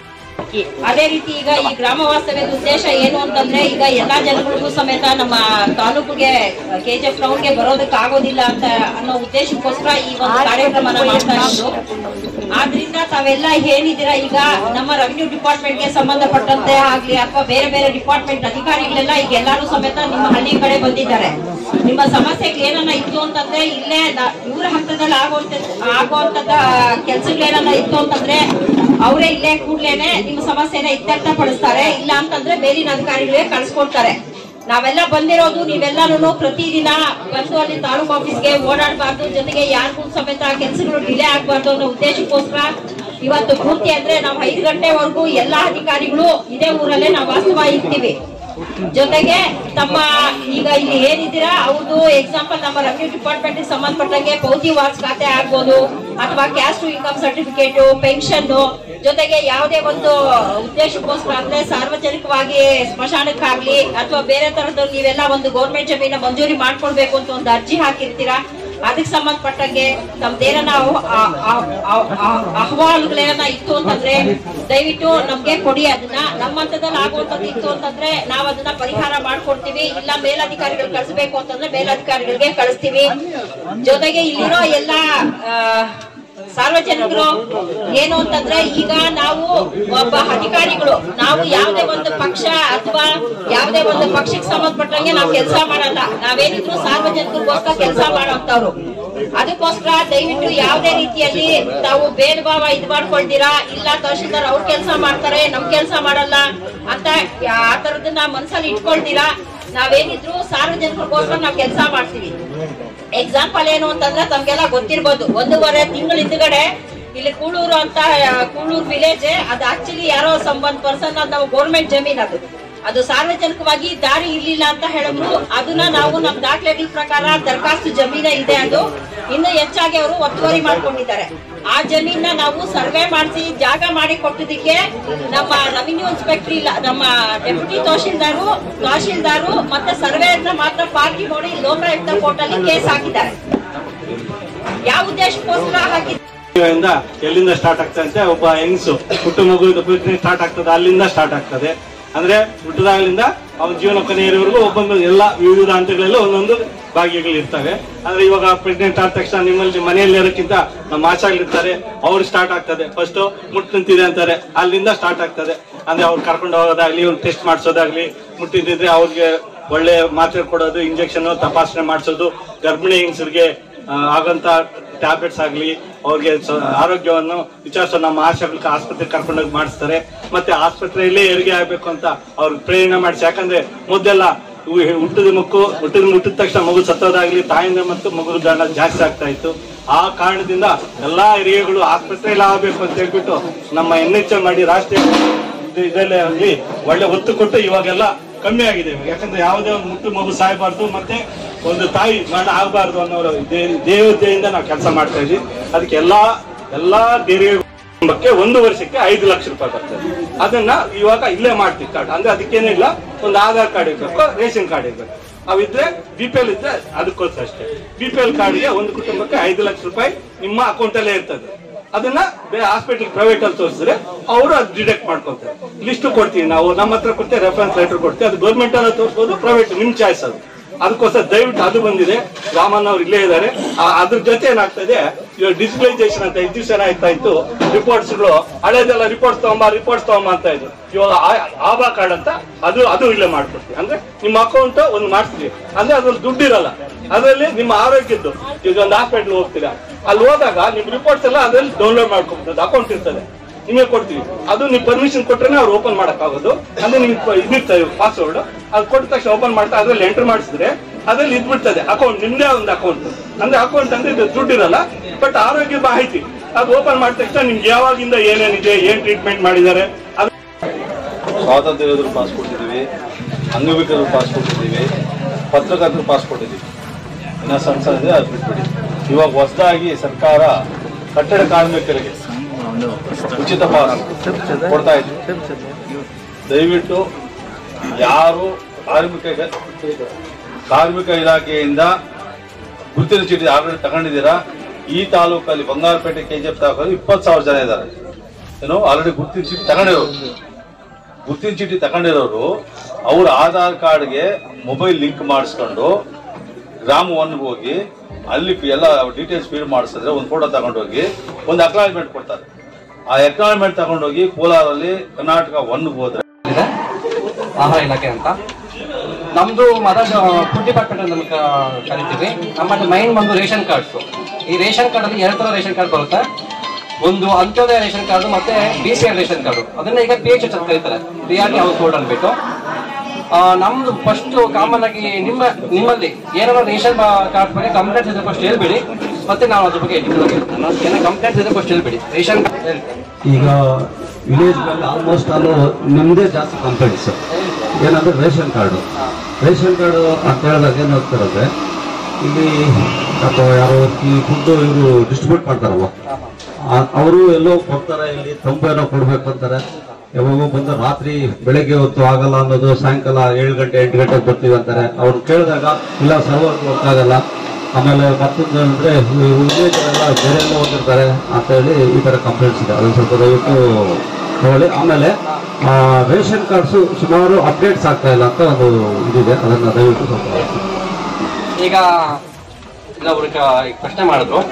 ಅದೇ ರೀತಿ ಈಗ ಈ ಗ್ರಾಮ ವಾಸ್ತವ್ಯದ ಉದ್ದೇಶ ಏನು ಅಂತಂದ್ರೆ ಈಗ ಎಲ್ಲಾ ಜನಗಳಿಗೂ ಸಮೇತ ನಮ್ಮ ತಾಲೂಕಿಗೆ ಕೆಜಿಎಫ್ ಟೌನ್ಗೆ ಬರೋದಕ್ಕೆ ಆಗೋದಿಲ್ಲ ಅಂತ ಅನ್ನೋ ಉದ್ದೇಶಕ್ಕೋಸ್ಕರ ಈ ಒಂದು ಕಾರ್ಯಕ್ರಮನ ಮಾಡ್ತಾ ಇರೋದು ಆದ್ರಿಂದ ತಾವೆಲ್ಲ ಏನಿದ್ದೀರಾ ಈಗ ನಮ್ಮ ರೆವಿನ್ಯೂ ಡಿಪಾರ್ಟ್ಮೆಂಟ್ಗೆ ಸಂಬಂಧಪಟ್ಟಂತೆ ಆಗ್ಲಿ ಅಥವಾ ಬೇರೆ ಬೇರೆ ಡಿಪಾರ್ಟ್ಮೆಂಟ್ ಅಧಿಕಾರಿಗಳೆಲ್ಲ ಈಗ ಎಲ್ಲರೂ ಸಮೇತ ನಿಮ್ಮ ಹಳ್ಳಿ ಕಡೆ ಬಂದಿದ್ದಾರೆ ನಿಮ್ಮ ಸಮಸ್ಯೆಗಳು ಏನನ್ನ ಇತ್ತು ಅಂತಂದ್ರೆ ಇಲ್ಲೇ ನ- ಇವ್ರ ಹಂತದಲ್ಲಿ ಆಗುವಂತ ಆಗುವಂತದ ಕೆಲ್ಸಗಳೇನನ್ನ ಇತ್ತು ಅಂತಂದ್ರೆ ಅವರೇ ಇಲ್ಲೇ ಕೂಡ್ಲೇನೆ ನಿಮ್ಮ ಸಮಸ್ಯೆನ ಇತ್ಯರ್ಥ ಪಡಿಸ್ತಾರೆ ಇಲ್ಲ ಅಂತಂದ್ರೆ ಮೇಲಿನ ಅಧಿಕಾರಿಗಳಿಗೆ ಕಳ್ಸ್ಕೊಡ್ತಾರೆ ನಾವೆಲ್ಲ ಬಂದಿರೋದು ನೀವೆಲ್ಲರೂ ಪ್ರತಿದಿನ ಬಂದು ಅಲ್ಲಿ ತಾಲೂಕು ಆಫೀಸ್ಗೆ ಓಡಾಡಬಾರ್ದು ಜೊತೆಗೆ ಯಾರಿಗೂ ಸಮೇತ ಕೆಲಸಗಳು ಡಿಲೇ ಆಗ್ಬಾರ್ದು ಅನ್ನೋ ಉದ್ದೇಶಕ್ಕೋಸ್ಕರ ಇವತ್ತು ಪೂರ್ತಿ ಅಂದ್ರೆ ನಾವು ಐದು ಗಂಟೆವರೆಗೂ ಎಲ್ಲಾ ಅಧಿಕಾರಿಗಳು ಇದೇ ಊರಲ್ಲೇ ನಾವು ವಾಸ್ತವ ಇರ್ತೀವಿ ಜೊತೆಗೆ ತಮ್ಮ ಈಗ ಇಲ್ಲಿ ಏನಿದ್ದೀರಾ ಅವ್ರದ್ದು ಎಕ್ಸಾಂಪಲ್ ನಮ್ಮ ರೆವಿನ್ಯೂ ಡಿಪಾರ್ಟ್ಮೆಂಟ್ ಸಂಬಂಧಪಟ್ಟಂಗೆ ಪೌತಿ ವಾರ್ಸ್ ಖಾತೆ ಆಗ್ಬೋದು ಅಥವಾ ಕ್ಯಾಸ್ಟ್ ಇನ್ಕಮ್ ಸರ್ಟಿಫಿಕೇಟ್ ಪೆನ್ಷನ್ ಜೊತೆಗೆ ಯಾವುದೇ ಒಂದು ಉದ್ದೇಶಕ್ಕೋಸ್ಕರ ಅಂದ್ರೆ ಸಾರ್ವಜನಿಕವಾಗಿ ಸ್ಮಶಾನಕ್ಕಾಗ್ಲಿ ಅಥವಾ ಬೇರೆ ತರದ್ದು ನೀವೆಲ್ಲ ಒಂದು ಗೌರ್ಮೆಂಟ್ ಜಮೀನ ಮಂಜೂರಿ ಮಾಡ್ಕೊಳ್ಬೇಕು ಅಂತ ಒಂದು ಅರ್ಜಿ ಹಾಕಿರ್ತೀರಾ ಅದಕ್ಕೆ ಸಂಬಂಧಪಟ್ಟಂಗೆ ನಮ್ದೇನ ಅಹವಾಲುಗಳೇನ ಇತ್ತು ಅಂತಂದ್ರೆ ದಯವಿಟ್ಟು ನಮ್ಗೆ ಕೊಡಿ ಅದನ್ನ ನಮ್ಮ ಹಂತದಲ್ಲಿ ಆಗುವಂತದ್ದು ಇತ್ತು ಅಂತಂದ್ರೆ ನಾವ್ ಅದನ್ನ ಪರಿಹಾರ ಮಾಡ್ಕೊಡ್ತೀವಿ ಇಲ್ಲ ಮೇಲಧಿಕಾರಿಗಳು ಕಳಿಸ್ಬೇಕು ಅಂತಂದ್ರೆ ಮೇಲಧಿಕಾರಿಗಳಿಗೆ ಕಳಿಸ್ತೀವಿ ಜೊತೆಗೆ ಇಲ್ಲಿರೋ ಎಲ್ಲಾ ಆ, ಸಾರ್ವಜನಿಕರು ಏನು ಅಂತಂದ್ರೆ ಈಗ ನಾವು ಒಬ್ಬ ಅಧಿಕಾರಿಗಳು ನಾವು ಯಾವುದೇ ಒಂದು ಪಕ್ಷ ಅಥವಾ ಯಾವುದೇ ಒಂದು ಪಕ್ಷಕ್ಕೆ ಸಂಬಂಧಪಟ್ಟಂಗೆ ನಾವು ಕೆಲಸ ಮಾಡಲ್ಲ ನಾವೇನಿದ್ರು ಸಾರ್ವಜನಿಕರಿಗೋಸ್ಕರ ಕೆಲಸ ಮಾಡೋಂಥವ್ರು ಅದಕ್ಕೋಸ್ಕರ ದಯವಿಟ್ಟು ಯಾವುದೇ ರೀತಿಯಲ್ಲಿ ತಾವು ಭೇದ ಭಾವ ಇದು ಮಾಡ್ಕೊಳ್ತೀರಾ ಇಲ್ಲ ತಹಶೀಲ್ದಾರ್ ಅವ್ರ ಕೆಲಸ ಮಾಡ್ತಾರೆ ನಮ್ ಕೆಲಸ ಮಾಡಲ್ಲ ಅಂತ ಆ ತರದನ್ನ ಮನ್ಸಲ್ಲಿ ಇಟ್ಕೊಳ್ತೀರಾ ನಾವೇನಿದ್ರು ಸಾರ್ವಜನಿಕರಿಗೋಸ್ಕರ ನಾವು ಕೆಲಸ ಮಾಡ್ತೀವಿ ಎಕ್ಸಾಂಪಲ್ ಏನು ಅಂತಂದ್ರೆ ತಮ್ಗೆಲ್ಲ ಗೊತ್ತಿರ್ಬೋದು ಒಂದೂವರೆ ತಿಂಗಳ ಹಿಂದ್ಗಡೆ ಇಲ್ಲಿ ಕೂಳೂರು ಅಂತ ಆ, ಕೂಳೂರು ವಿಲೇಜ್ ಅದು ಆಕ್ಚುಲಿ ಯಾರೋ ಸಂಬಂಧ ಪರ್ಸನ್ ಅದು ನಾವು ಗೌರ್ಮೆಂಟ್ ಜಮೀನ್ ಅದು ಅದು ಸಾರ್ವಜನಿಕವಾಗಿ ದಾರಿ ಇರ್ಲಿಲ್ಲ ಅಂತ ಹೇಳಿದ್ರು ಅದನ್ನ ನಾವು ನಮ್ ದಾಖಲೆಗಳ ಪ್ರಕಾರ ದರಖಾಸ್ತು ಜಮೀನ ಇದೆ ಅದು ಇನ್ನು ಹೆಚ್ಚಾಗಿ ಅವರು ಒತ್ತುವರಿ ಮಾಡ್ಕೊಂಡಿದ್ದಾರೆ ಆ ಜಮೀನ ನಾವು ಸರ್ವೆ ಮಾಡಿಸಿ ಜಾಗ ಮಾಡಿ ಕೊಟ್ಟಿದ್ದಕ್ಕೆ ನಮ್ಮ ರೆವಿನ್ಯೂ ಇನ್ಸ್ಪೆಕ್ಟರ್ ಇಲ್ಲ ನಮ್ಮ ಡೆಪ್ಯೂಟಿ ತಹಶೀಲ್ದಾರು ತಹಶೀಲ್ದಾರು ಮತ್ತೆ ಸರ್ವೇಯರ್ನ ಮಾತ್ರ ಪಾರ್ಟಿ ಮಾಡಿ ಲೋಕಾಯುಕ್ತ ಕೋರ್ಟ್ ಅಲ್ಲಿ ಕೇಸ್ ಹಾಕಿದ್ದಾರೆ ಯಾವ ಉದ್ದೇಶಕ್ಕೋಸ್ಕರ ಹಾಕಿದ್ದಾರೆ ಇಂದ ಎಲ್ಲಿಂದ ಸ್ಟಾರ್ಟ್ ಆಗ್ತದೆ ಅಂತ ಒಬ್ಬ ಹೆಂಗಸು ಹುಟ್ಟು ಮಗು ಪ್ರೀತಿ ಸ್ಟಾರ್ಟ್ ಆಗ್ತದೆ ಅಲ್ಲಿಂದ ಸ್ಟಾರ್ಟ್ ಆಗ್ತದೆ ಅಂದ್ರೆ ಹುಟ್ಟದಾಗಲಿಂದ ಅವನ ಜೀವನ ಕೊನೆಯವರೆಗೂ ಒಬ್ಬೊಂದು ಎಲ್ಲ ವಿವಿಧ ಹಂತಗಳಲ್ಲಿ ಒಂದೊಂದು ಭಾಗ್ಯಗಳು ಇರ್ತವೆ ಅಂದ್ರೆ ಇವಾಗ ಪ್ರೆಗ್ನೆಂಟ್ ಆದ ತಕ್ಷಣ ನಿಮ್ಮಲ್ಲಿ ಮನೆಯಲ್ಲಿ ಇರೋಕ್ಕಿಂತ ನಮ್ಮ ಆಶಾಗಳಿರ್ತಾರೆ ಅವ್ರು ಸ್ಟಾರ್ಟ್ ಆಗ್ತದೆ ಫಸ್ಟ್ ಮುಟ್ಟು ನಿಂತಿದೆ ಅಂತಾರೆ ಅಲ್ಲಿಂದ ಸ್ಟಾರ್ಟ್ ಆಗ್ತದೆ ಅಂದ್ರೆ ಅವ್ರು ಕರ್ಕೊಂಡು ಹೋಗೋದಾಗ್ಲಿ ಅವ್ರು ಟೆಸ್ಟ್ ಮಾಡಿಸೋದಾಗ್ಲಿ ಮುಟ್ಟಿದ್ರೆ ಅವ್ರಿಗೆ ಒಳ್ಳೆ ಮಾತ್ರೆ ಕೊಡೋದು ಇಂಜೆಕ್ಷನ್ ತಪಾಸಣೆ ಮಾಡಿಸೋದು ಗರ್ಭಿಣಿ ಹೆಂಗಸರಿಗೆ ಆ, ಆಗಂತ ಟ್ಯಾಬ್ಲೆಟ್ಸ್ ಆಗಲಿ ಅವ್ರಿಗೆ ಸ- ಆರೋಗ್ಯವನ್ನು ವಿಚಾರಿಸೋ ನಮ್ಮ ಆಶಾಗಳಿಗೆ ಆಸ್ಪತ್ರೆಗೆ ಕರ್ಕೊಂಡೋಗಿ ಮಾಡಿಸ್ತಾರೆ ಮತ್ತೆ ಆಸ್ಪತ್ರೆಯಲ್ಲೇ ಹೆರಿಗೆ ಆಗ್ಬೇಕು ಅಂತ ಅವ್ರಿಗೆ ಪ್ರೇರಣೆ ಮಾಡಿಸಿ ಯಾಕಂದ್ರೆ ಮೊದಲೆಲ್ಲ ಇವು ಹುಟ್ಟಿದ ಮಕ್ಕು ಹುಟ್ಟಿದ ಮುಟ್ಟಿದ ತಕ್ಷಣ ಮಗು ಸತ್ತೋದಾಗ್ಲಿ ತಾಯಿಂದ ಮತ್ತು ಮಗು ದಂಡ ಜಾಸ್ತಿ ಆಗ್ತಾ ಇತ್ತು ಆ ಕಾರಣದಿಂದ ಎಲ್ಲಾ ಹೆರಿಗೆಗಳು ಆಸ್ಪತ್ರೆಯಲ್ಲಿ ಆಗಬೇಕು ಅಂತ ಹೇಳ್ಬಿಟ್ಟು ನಮ್ಮ ಎನ್ ಎಚ್ ಮಾಡಿ ರಾಷ್ಟ್ರೀಯ ಇದು- ಇದರಲ್ಲೇ ಆಗಲಿ ಒಳ್ಳೆ ಒತ್ತು ಕೊಟ್ಟು ಇವಾಗೆಲ್ಲ ಕಮ್ಮಿ ಆಗಿದೆ ಇವಾಗ. ಯಾಕಂದ್ರೆ ಯಾವುದೇ ಒಂದು ಮುಟ್ಟು ಮಗು ಸಾಯಬಾರ್ದು ಮತ್ತೆ ಒಂದು ತಾಯಿ ಮರಣ ಆಗಬಾರ್ದು ಅನ್ನೋ ದೇ- ದೇವತೆಯಿಂದ ನಾವು ಕೆಲಸ ಮಾಡ್ತಾ ಇದ್ವಿ ಅದಕ್ಕೆ ಎಲ್ಲಾ ಎಲ್ಲಾ ದೇರಿಗೆ ಕುಟುಂಬಕ್ಕೆ ಒಂದು ವರ್ಷಕ್ಕೆ ಐದು ಲಕ್ಷ ರೂಪಾಯಿ ಬರ್ತದೆ ಅದನ್ನ ಇವಾಗ ಇಲ್ಲೇ ಮಾಡ್ತೀವಿ ಕಾರ್ಡ್ ಅಂದ್ರೆ ಅದಕ್ಕೇನಿಲ್ಲ ಒಂದು ಆಧಾರ್ ಕಾರ್ಡ್ ಇರ್ಬೇಕು ರೇಷನ್ ಕಾರ್ಡ್ ಇರ್ಬೇಕು ಅವಿದ್ರೆ ಬಿ ಪಿ ಎಲ್ ಇದ್ರೆ ಅದಕ್ಕೋಸ್ಕರ ಅಷ್ಟೇ ಬಿ ಪಿ ಎಲ್ ಕಾರ್ಡ್ಗೆ ಒಂದು ಕುಟುಂಬಕ್ಕೆ ಐದು ಲಕ್ಷ ರೂಪಾಯಿ ನಿಮ್ಮ ಅಕೌಂಟ್ ಅಲ್ಲೇ ಇರ್ತದೆ ಅದನ್ನ ಹಾಸ್ಪಿಟಲ್ ಪ್ರೈವೇಟ್ ಅಲ್ಲಿ ತೋರಿಸಿದ್ರೆ ಅವರು ಅದು ಡಿಡಕ್ಟ್ ಮಾಡ್ಕೊತಾರೆ ಲಿಸ್ಟ್ ಕೊಡ್ತೀವಿ ನಾವು ನಮ್ಮ ಹತ್ರ ಕೊಡ್ತೇವೆ ರೆಫರೆನ್ಸ್ ಲೆಟರ್ ಕೊಡ್ತೀವಿ ಅದು ಗೌರ್ಮೆಂಟ್ ಅಲ್ಲ ತೋರಿಸ್ಬೋದು ಪ್ರೈವೇಟ್ ನಿಮ್ ಚಾಯ್ಸ್ ಅದು ಅದಕ್ಕೋಸ್ಕರ ದಯವಿಟ್ಟು ಅದು ಬಂದಿದೆ ರಾಮನ್ ಅವ್ರು ಇಲ್ಲೇ ಇದ್ದಾರೆ ಆ- ಅದ್ರ ಜೊತೆ ಏನಾಗ್ತದೆ ಇವಾಗ ಡಿಜಿಟಲೈಸೇಷನ್ ಅಂತ ಇದ್ದು ದಿವಸ ಆಯ್ತಾ ಇತ್ತು ರಿಪೋರ್ಟ್ಸ್ ಗಳು ಹಳೇದೆಲ್ಲ ರಿಪೋರ್ಟ್ಸ್ ತಗೊಂಬ ರಿಪೋರ್ಟ್ಸ್ ತಗೊಂಬ ಅಂತ ಇದ್ರು ಇವಾಗ ಆ- ಆಭಾ ಕಾರ್ಡ್ ಅಂತ ಅದು ಅದು ಇಲ್ಲೇ ಮಾಡ್ಕೊಡ್ತೀವಿ ಅಂದ್ರೆ ನಿಮ್ಮ ಅಕೌಂಟ್ ಒಂದು ಮಾಡಿಸ್ತೀವಿ ಅಂದ್ರೆ ಅದ್ರಲ್ಲಿ ದುಡ್ಡು ಇರಲ್ಲ ಅದರಲ್ಲಿ ನಿಮ್ಮ ಆರೋಗ್ಯದ್ದು ಈಗ ಒಂದು ಹಾಸ್ಪಿಟ್ಲ್ ಹೋಗ್ತೀರಾ ಅಲ್ಲಿ ಹೋದಾಗ ನಿಮ್ ರಿಪೋರ್ಟ್ಸ್ ಎಲ್ಲ ಅದ್ರಲ್ಲಿ ಡೌನ್ಲೋಡ್ ಮಾಡ್ಕೊಬೋದು ಅಕೌಂಟ್ ಇರ್ತದೆ ನಿಮಗೆ ಕೊಡ್ತೀವಿ ಅದು ನೀವು ಪರ್ಮಿಷನ್ ಕೊಟ್ರೆ ಅವ್ರು ಓಪನ್ ಆಗೋದು ಅಂದ್ರೆ ನಿಮ್ಗೆ ಇದಿರ್ತದೆ ಪಾಸ್ವರ್ಡ್ ಅದು ಕೊಟ್ಟ ತಕ್ಷಣ ಓಪನ್ ಮಾಡ್ತಾ ಅದ್ರಲ್ಲಿ ಎಂಟರ್ ಮಾಡಿಸಿದ್ರೆ ಅದ್ರಲ್ಲಿ ಇದ್ಬಿಡ್ತದೆ ಅಕೌಂಟ್ ನಿಮ್ದೇ ಒಂದು ಅಕೌಂಟ್ ಅಂದ್ರೆ ಅಕೌಂಟ್ ಅಂದ್ರೆ ಇದು ದುಡ್ಡು ಇರಲ್ಲ ಬಟ್ ಆರೋಗ್ಯ ಮಾಹಿತಿ ಅದು ಓಪನ್ ಮಾಡಿದ ತಕ್ಷಣ ನಿಮ್ಗೆ ಯಾವಾಗಿಂದ ಏನೇನಿದೆ ಏನ್ ಟ್ರೀಟ್ಮೆಂಟ್ ಮಾಡಿದ್ದಾರೆ ಅದು ಸ್ವಾತಂತ್ರ್ಯ ಯೋಧರು ಪಾಸ್ ಕೊಟ್ಟಿದ್ದೀವಿ ಅಂಗವಿಕಲರು ಪಾಸ್ ಕೊಟ್ಟಿದ್ದೀವಿ ಪತ್ರಕರ್ತರು ಪಾಸ್ ಕೊಟ್ಟಿದ್ದೀವಿ ಇನ್ನ ಸಣ್ಣ ಸಣ್ಣ ಇದೆ ಅದು ಬಿಟ್ಬಿಡಿ ಇವಾಗ ಹೊಸದಾಗಿ ಸರ್ಕಾರ ಕಟ್ಟಡ ಕಾರ್ಮಿಕರಿಗೆ ಉಚಿತ ಪಾಸ್ ಕೊಡ್ತಾ ಇದ್ವಿ ದಯವಿಟ್ಟು ಯಾರು ಕಾರ್ಮಿಕ ಕಾರ್ಮಿಕ ಇಲಾಖೆಯಿಂದ ಗುರುತಿನ ಚೀಟಿ ಆಲ್ರೆಡಿ ತಗೊಂಡಿದ್ದೀರಾ ಈ ತಾಲೂಕಲ್ಲಿ ಬಂಗಾರಪೇಟೆ ಕೆಜಿಎಫ್ ತಾಲೂಕಲ್ಲಿ ಇಪ್ಪತ್ತು ಸಾವಿರ ಜನ ಇದ್ದಾರೆ ಏನು ಆಲ್ರೆಡಿ ಗುರುತಿನ ಚೀಟಿ ತಗೊಂಡಿರೋರು ಗುರುತಿನ ಚೀಟಿ ತಗೊಂಡಿರೋರು ಅವ್ರ ಆಧಾರ್ ಕಾರ್ಡ್ಗೆ ಮೊಬೈಲ್ ಲಿಂಕ್ ಮಾಡಿಸ್ಕೊಂಡು ಗ್ರಾಮ ಒನ್ಗೆ ಹೋಗಿ ಅಲ್ಲಿ ಎಲ್ಲ ಡೀಟೇಲ್ಸ್ ಫೀಡ್ ಮಾಡಿಸಿದ್ರೆ ಒಂದು ಫೋಟೋ ತಗೊಂಡೋಗಿ ಒಂದು ಅಕ್ನಾಲಜ್ಮೆಂಟ್ ಕೊಡ್ತಾರೆ ಆ ಅಕ್ನಾಲಜ್ಮೆಂಟ್ ತಗೊಂಡೋಗಿ ಕೋಲಾರಲ್ಲಿ ಕರ್ನಾಟಕ ಒನ್ಗೆ ಹೋದ್ರೆ ಇದೆ ಆಹಾರ ಇಲಾಖೆ ಅಂತ ನಮ್ದು ಮದರ್ ಫುಡ್ ಡಿಪಾರ್ಟ್ಮೆಂಟ್ ಅಂತ ನಮ್ಗೆ ಕರಿತೀವಿ ನಮ್ಮಲ್ಲಿ ಮೈನ್ ಬಂದು ರೇಷನ್ ಕಾರ್ಡ್ಸ್ ಈ ರೇಷನ್ ಕಾರ್ಡ್ ಅಲ್ಲಿ ಎರಡು ತರ ರೇಷನ್ ಕಾರ್ಡ್ ಬರುತ್ತೆ ಒಂದು ಅಂತ್ಯೋದಯ ರೇಷನ್ ಕಾರ್ಡ್ ಮತ್ತೆ B C R ration card ಅದನ್ನ ಈಗ ಪಿ ಎಚ್ ಅಂತ ಕರೀತಾರೆ ಪ್ರಿಯಾರಿಟಿ ಹೌಸ್ ಹೋಲ್ಡ್ ಅಂದ್ಬಿಟ್ಟು ಆ, ನಮ್ದು ಫಸ್ಟ್ ಕಾಮನ್ ಆಗಿ ನಿಮ್ಮ ನಿಮ್ಮಲ್ಲಿ ಏನಾದ್ರು ರೇಷನ್ ಕಾರ್ಡ್ ಬಗ್ಗೆ ಕಂಪ್ಲೇಂಟ್ಸ್ ಇದ್ರೆ ಫಸ್ಟ್ ಹೇಳ್ಬಿಡಿ ಮತ್ತೆ ನಾವು ಅದ್ರ ಬಗ್ಗೆ ಏನೋ ಕಂಪ್ಲೇಂಟ್ಸ್ ಇದ್ರೆ ಫಸ್ಟ್ ಹೇಳ್ಬಿಡಿ ರೇಷನ್ ಕಾರ್ಡ್ ಹೇಳ್ತೀನಿ ಈಗ ವಿಲೇಜ್ಗಳಲ್ಲಿ ಆಲ್ಮೋಸ್ಟ್ ಆಲು ನಿಮ್ಮದೇ ಜಾಸ್ತಿ ಕಂಪ್ಲೇಂಟ್ಸ್ ಏನಂದ್ರೆ ರೇಷನ್ ಕಾರ್ಡು ರೇಷನ್ ಕಾರ್ಡು ಅಂತ ಹೇಳಿದಾಗ ಏನು ಹೋಗ್ತಿರೋದ್ರೆ ಇಲ್ಲಿ ಅಥವಾ ಯಾರೋ ಈ ಫುಡ್ ಇವರು ಡಿಸ್ಟ್ರಿಬ್ಯೂಟ್ ಮಾಡ್ತಾರಲ್ವ ಅವರು ಎಲ್ಲೋ ಕೊಡ್ತಾರೆ ಇಲ್ಲಿ ತಂಪು ಏನೋ ಕೊಡ್ಬೇಕು ಅಂತಾರೆ ಯಾವಾಗೋ ಬಂದು ರಾತ್ರಿ ಬೆಳಗ್ಗೆ ಹೊತ್ತು ಆಗಲ್ಲ ಅನ್ನೋದು ಸಾಯಂಕಾಲ ಏಳು ಗಂಟೆ ಎಂಟು ಗಂಟೆಗೆ ಬರ್ತೀವಿ ಅಂತಾರೆ ಅವ್ರು ಕೇಳಿದಾಗ ಇಲ್ಲ ಸರ್ವರ್ ವರ್ಕ್ ಆಗಲ್ಲ ಆಮೇಲೆ ಮತ್ತೊಂದು ಅಂದ್ರೆ ವಿಲೇಜರೆಲ್ಲ ಬೇರೆ ಎಲ್ಲ ಹೋಗಿರ್ತಾರೆ ಅಂತ ಹೇಳಿ ಈ ತರ ಕಂಪ್ಲೇಂಟ್ಸ್ ಇದೆ ಅದನ್ನ ಸ್ವಲ್ಪ ದಯವಿಟ್ಟು ತಗೊಳ್ಳಿ ಆಮೇಲೆ ಆ, ರೇಷನ್ ಕಾರ್ಡ್ಸ್ ಸುಮಾರು ಅಪ್ಡೇಟ್ಸ್ ಆಗ್ತಾ ಇಲ್ಲ ಅಂತ ಒಂದು ಇದಿದೆ ಅದನ್ನ ದಯವಿಟ್ಟು ಸ್ವಲ್ಪ ಈಗ ಇಲ್ಲ ಅವ್ರಿಗೆ ಈಗ ಪ್ರಶ್ನೆ ಮಾಡಿದ್ರು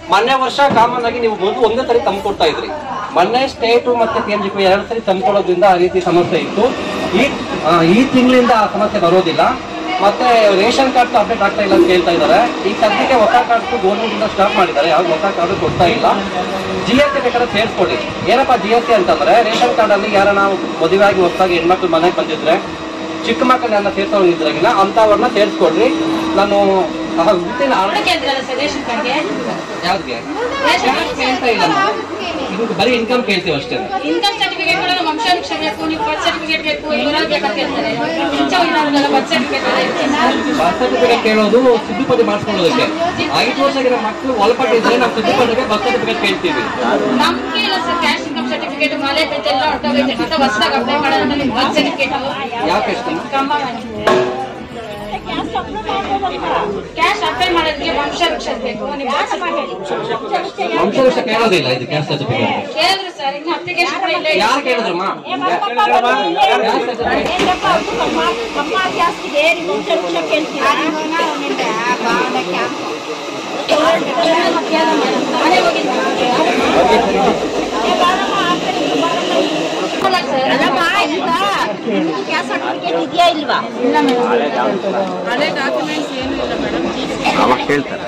ಮೊನ್ನೆ ವರ್ಷ ಕಾಮನ್ ಆಗಿ ನೀವು ಮೊದಲು ಒಂದೇ ಸರಿ ತಂದು ಕೊಡ್ತಾ ಇದ್ರಿ ಮೊನ್ನೆ ಸ್ಟೇಟ್ ಮತ್ತೆ ಸಿ ಎಂ ಜಿ ಪಿ ಎರಡು ಸರಿ ತಂದ್ಕೊಡೋದ್ರಿಂದ ಆ ರೀತಿ ಸಮಸ್ಯೆ ಇತ್ತು ಈ ಆ, ಈ ತಿಂಗಳಿಂದ ಆ ಸಮಸ್ಯೆ ಬರೋದಿಲ್ಲ ಮತ್ತೆ ರೇಷನ್ ಕಾರ್ಡ್ ಅಪ್ಡೇಟ್ ಆಗ್ತಾ ಇಲ್ಲ ಅಂತ ಹೇಳ್ತಾ ಇದ್ದಾರೆ ಈಗ ಸದ್ಯಕ್ಕೆ ಹೊಸ ಕಾರ್ಡ್ ಗೌರ್ಮೆಂಟ್ ಇಂದ ಸ್ಟಾಪ್ ಮಾಡಿದ್ದಾರೆ ಯಾವ್ದು ಹೊಸ ಕಾರ್ಡ್ ಕೊಡ್ತಾ ಇಲ್ಲ ಜಿ ಎಸ್ ಟಿ ಬೇಕಾದ್ರೆ ಸೇರಿಸ್ಕೊಳ್ಳಿ ಏನಪ್ಪ ಜಿ ಎಸ್ ಟಿ ಅಂತಂದ್ರೆ ರೇಷನ್ ಕಾರ್ಡ್ ಅಲ್ಲಿ ಯಾರ ನಾವು ಮದುವೆ ಆಗಿ ಹೊಸದಾಗಿ ಹೆಣ್ಮಕ್ಳು ಮನೆಗೆ ಬಂದಿದ್ರೆ ಚಿಕ್ಕ ಮಕ್ಕಳನ್ನ ಸೇರ್ಸೋಗಿದ್ರಾಗಿಲ್ಲ ಅಂತವ್ರನ್ನ ಸೇರಿಸ್ಕೊಡ್ರಿ ನಾನು ವಿತಿನ್ ರೇಷನ್ ಕಾರ್ಡ್ಗೆ ಯಾವ್ದಿಗೆ ಕೇಳ್ತಾ ಇಲ್ಲ ನಾವು. ಇದು ಬರೀ ಇನ್ಕಮ್ ಕೇಳ್ತೀವಿ ಅಷ್ಟೇ ಇನ್ಕಮ್ ಸರ್ಟಿಫಿಕೇಟ್ ಗಳು ವಂಶಾಂಶ ಬೇಕು ನೀವು ಬರ್ತ್ ಸರ್ಟಿಫಿಕೇಟ್ ಬೇಕು ಇವೆಲ್ಲ ಬೇಕಂತ ಹೇಳ್ತಾರೆ ಮುಂಚೆ ಇರೋದಲ್ಲ ಬರ್ತ್ ಸರ್ಟಿಫಿಕೇಟ್ ಬರ್ತ್ ಸರ್ಟಿಫಿಕೇಟ್ ಕೇಳೋದು ತಿದ್ದುಪಡಿ ಮಾಡ್ಕೊಳ್ಳೋದಕ್ಕೆ ಐದು ವರ್ಷದ ಮಕ್ಕಳು ಒಳಪಟ್ಟಿದ್ರೆ ನಾವು ತಿದ್ದುಪಡಿಗೆ ಬರ್ತ್ ಸರ್ಟಿಫಿಕೇಟ್ ಕೇಳ್ತೀವಿ ನಮ್ಗೆ ಇಲ್ಲ ಸರ್ ಕ್ಯಾಶ್ ಇನ್ಕಮ್ ಸರ್ಟಿಫಿಕೇಟ್ ಮನೆ ಬಿಟ್ಟು ಎಲ್ಲ ಹೊರಟೋಗೈತೆ ಮತ್ತೆ ಹೊಸದಾಗಿ ಅಪ್ಲೈ ಮಾಡೋದಂದ್ರೆ ನಿಮ್ಗೆ ಬರ್ತ್ ಸರ್ಟಿಫಿಕೇಟ್ ಯಾಕೆ ಎಷ್ಟು ಕ್ಯಾಶ್ ಅಪ್ಲೈ ಮಾಡೋದಕ್ಕೆ ವಂಶಾಂಶ ಬೇಕು ನೀವು ಬರ್ತ್ ಸರ್ಟಿಫಿಕೇಟ್ ವಂಶವೃಕ್ಷ ಕೇಳೋದಿಲ್ಲ ಇದು ಕ್ಯಾಸ್ಟ್ ಸರ್ಟಿಫಿಕೇಟ್ ಕೇಳಿದ್ರು ಸರ್ ಇನ್ನು ಅಪ್ಲಿಕೇಶನ್ ಕೂಡ ಇಲ್ಲ ಯಾರು ಕೇಳಿದ್ರಮ್ಮ ಇದೆಯಾ ಇಲ್ವಾ ಇಲ್ಲ ಹಳೆ ಡಾಕ್ಯುಮೆಂಟ್ಸ್ ಏನು ಇಲ್ಲ ಮೇಡಮ್ ಅವಾಗ ಕೇಳ್ತಾರೆ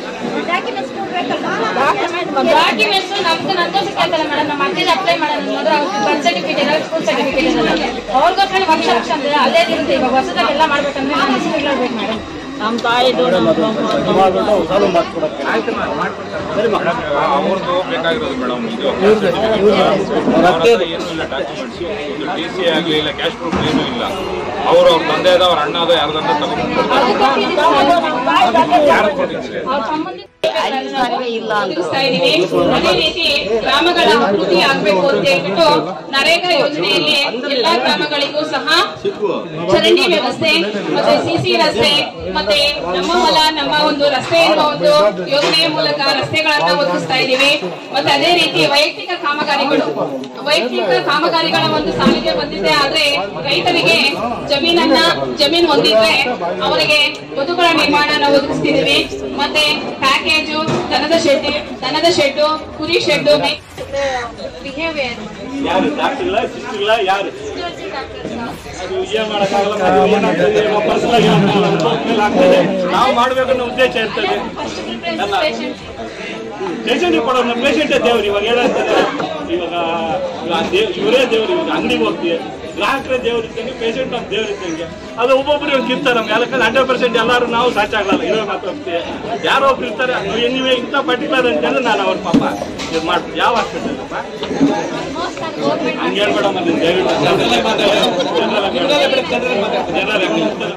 ಡಾಕ್ಯುಮೆಂಟ್ಸ್ ನಮ್ದು ನಂದು ಕೇಳ್ತಾರೆ ಮೇಡಮ್ ನಮ್ಮ ಅಜ್ಜಿಗೆ ಅಪ್ಲೈ ಮಾಡೋದು ಬರ್ತ್ ಸರ್ಟಿಫಿಕೇಟ್ ಎಲ್ಲ ಸ್ಕೂಲ್ ಸರ್ಟಿಫಿಕೇಟ್ ಎಲ್ಲ ಅವ್ರಿಗೋಸ್ಕರ ವಂಶ ಲಕ್ಷ ಅಂದ್ರೆ ಅದೇ ಇರುತ್ತೆ ಇವಾಗ ಹೊಸದಾಗಿ ಎಲ್ಲ ಮಾಡ್ಬೇಕಂದ್ರೆ ನಮ್ಮ ಹೆಸರು ಇರ್ಲೇಬೇಕು ಮೇಡಮ್ ನಮ್ಮ ತಾಯಿದು ಅವ್ರದ್ದು ಬೇಕಾಗಿರೋದು ಮೇಡಮ್ ಇದು ಏನು ಇಲ್ಲ ಡಾಕ್ಯುಮೆಂಟ್ಸ್ ಇದು ಡಿ ಸಿ ಆಗಲಿ ಇಲ್ಲ ಕ್ಯಾಶ್ ಪ್ರೂಫ್ ಏನೂ ಇಲ್ಲ ಅವರು ಅವ್ರ ತಂದೆ ಅದ ಅವ್ರ ಅಣ್ಣ ಅದ ಯಾರ್ದನ್ನ ತಗೊಂಡು ಯಾರು ಕೊಟ್ಟಿದ್ದಾರೆ ಒದಗಿಸ್ತಾ ಇದೀವಿ ಅದೇ ರೀತಿ ಗ್ರಾಮಗಳ ಅಭಿವೃದ್ಧಿ ಆಗ್ಬೇಕು ಅಂತ ಹೇಳ್ಬಿಟ್ಟು ನರೇಗಾ ಯೋಜನೆಯಲ್ಲಿ ಎಲ್ಲಾ ಗ್ರಾಮಗಳಿಗೂ ಸಹ ಚರಂಡಿ ವ್ಯವಸ್ಥೆ ಮತ್ತೆ ಸಿಸಿ ರಸ್ತೆ ಮತ್ತೆ ನಮ್ಮ ಹೊಲ ನಮ್ಮ ಒಂದು ರಸ್ತೆ ಎನ್ನುವ ಒಂದು ಯೋಜನೆಯ ಮೂಲಕ ರಸ್ತೆಗಳನ್ನ ಒದಗಿಸ್ತಾ ಇದೀವಿ ಮತ್ತೆ ಅದೇ ರೀತಿ ವೈಯಕ್ತಿಕ ಕಾಮಗಾರಿಗಳು ವೈಯಕ್ತಿಕ ಕಾಮಗಾರಿಗಳ ಒಂದು ಸಾಲಿಗೆ ಬಂದಿದೆ ಆದ್ರೆ ರೈತರಿಗೆ ಜಮೀನನ್ನ ಜಮೀನ್ ಹೊಂದಿದ್ರೆ ಅವರಿಗೆ ಬದುಕುಗಳ ನಿರ್ಮಾಣನ ಒದಗಿಸ್ತಿದೀವಿ ಮತ್ತೆ ಪ್ಯಾಕೇಜು ದನದ ಶೆಡ್ ದನದ ಶೆಡ್ಡು ಕುರಿ ಶೆಡ್ಡು ಬಿಹೇವಿಯರ್ ಯಾರು ಡಾಕ್ಟರ್ ಇಲ್ಲ ಸಿಸ್ಟರ್ ಇಲ್ಲ ಯಾರು ಅದು ಏನ್ ಮಾಡಕ್ಕಾಗಲ್ಲ ಅದು ಏನಾಗ್ತದೆ ನಮ್ಮ personal ಆಗಿ ಏನಾಗ್ತದೆ, ನಮ್ಮ ಮೇಲೆ ಆಗ್ತದೆ. ನಾವು ಮಾಡ್ಬೇಕನ್ನೋ ಉದ್ದೇಶ ಇರ್ತದೆ ಪೇಷಂಟ್ ಕೊಡೋದು ನಮ್ಮ ಪೇಷಂಟೇ ದೇವ್ರು ಇವಾಗ ಏನಾಗ್ತದೆ ಇವಾಗ ಇವಾಗ ದೇವ್ ಇವರೇ ದೇವ್ರು ಇವಾಗ ಅಂಗಡಿಗೆ ಹೋಗ್ತೀವಿ ಗ್ರಾಹಕರೇ ದೇವ್ರು ಇದ್ದಂಗೆ ಪೇಷಂಟ್ ನಮ್ಮ ದೇವ್ರು ಇದ್ದಂಗೆ ಅದು ಒಬ್ಬೊಬ್ರು ಒಂದು ಇರ್ತಾರೆ ನಮ್ಮ ಯಾಕಂದ್ರೆ ಹಂಡ್ರೆಡ್ ಪರ್ಸೆಂಟ್ ಎಲ್ಲರೂ ನಾವು ಸಾಚಾಗಲ್ಲ ಇರೋ ಮಾತು ಹೋಗ್ತೀವಿ ಯಾರೋ ಒಬ್ರು ಇರ್ತಾರೆ ನೀವೇ ಇಂಥ ಪರ್ಟಿಕ್ಯುಲರ್ ಅಂತಂದ್ರೆ ನಾನು ಅವ್ರ ಪಾಪ ಇದು ಮಾಡ್ತೀನಿ ಯಾವ ಹಾಸ್ಪಿಟಲ್ ಹಂಗೆ ಹೇಳ್ಬೇಡ ಮತ್ತೆ ದಯವಿಟ್ಟು ಜನರಲ್ಲೇ ಮಾತಾಡಿ. ಜನರಲ್ಲೇ ಮಾತಾಡಿ.